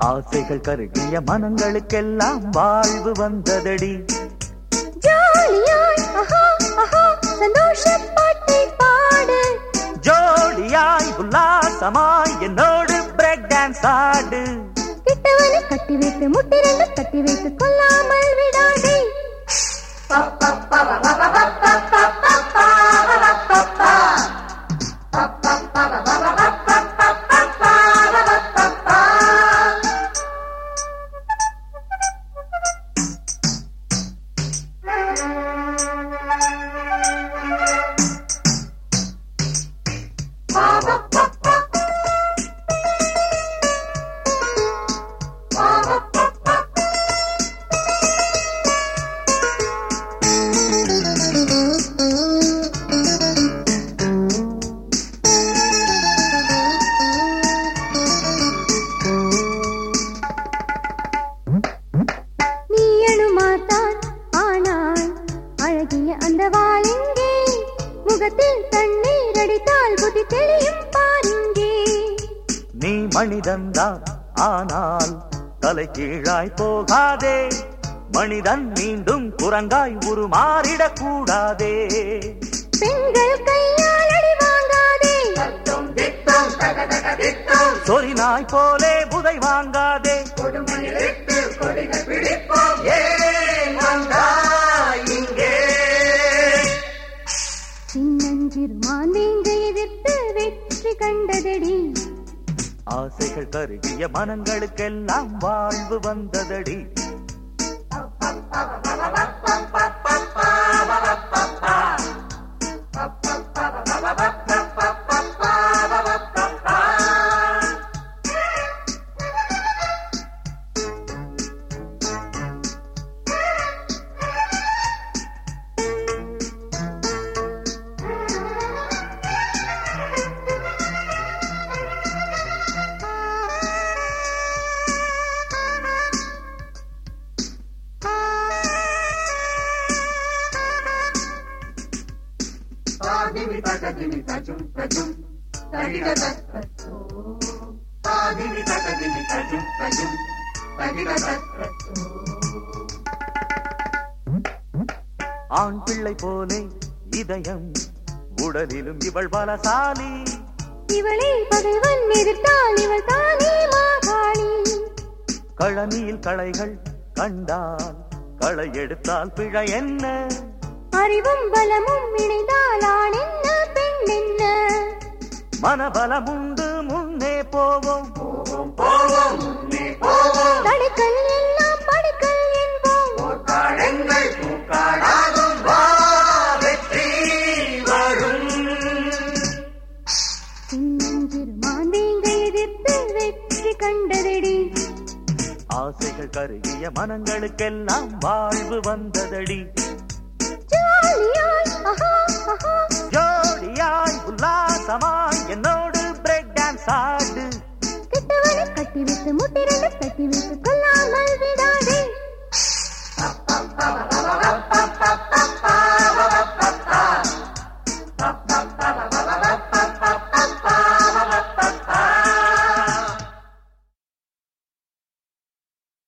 ஆசைகள் கருகிய மனங்களுக்கெல்லாம் வாழ்வு வந்ததடி ஜாலியாய் ஆஹா ஆஹா சந்தோஷ பாட்டை பாடு ஜோடியாய் உல்லாசமாய் என்னோடு பிரேக் டான்ஸ் ஆடு கிட்டவனை கட்டி வைத்து முட்டிரண்டு கட்டி வைத்து கொல்லாமல் விடாதே நீ அணுமாத்தான் ஆனால் அழகிய அந்த வாளிங்கே முகத்தில் தண்ணீர் அடித்தால் புதி தெளியும் பாருங்கே நீ மனிதன்தான் ஆனால் தலை கீழாய் போகாதே மனிதன் மீண்டும் குரங்காய் உருமாறிடக் கூடாதே பெண்கள் கையால் அடி வாங்காதே சொரிநாய் போலே புதை வாங்காதே ஏன் வந்தாய் இங்கே? சின்னஞ்சிறு மாந்தீங்கை எதிர்த்து வெற்றி கண்டதடி ஆசைகள் கருகிய மனங்களுக்கெல்லாம் வாழ்வு வந்ததடி ஆண் பிள்ளை போலே இதயம் உடலிலும் இவள் பலசாலி இவளை பகைவன் எதிர்த்தால் இவள் தானே மாகாளி கழனியில் களைகள் கண்டால் களை எடுத்தால் பிழை என்ன அறிவும் பலமும் இணைந்தால் ஆண் என்ன பெண் என்ன மனபலம் உண்டு முன்னே போவோம் தடைக்கல் எல்லாம் படிக்கல் என்போம் சின்னஞ்சிறு மாந்தீங்கை எதிர்த்து வெற்றி கண்டதடி ஆசைகள் கருகிய மனங்களுக்கெல்லாம் வாழ்வு வந்ததடி ஜாலியாய் ஆஹா ஆஹா ஜோடியாய் உல்லாசமாய் என்னோடு பிரேக் டான்ஸ் ஆடு கெட்டவனை கட்டி வைத்து முட்டிரண்டு கட்டி வைத்து கொல்லாமல் விடாதே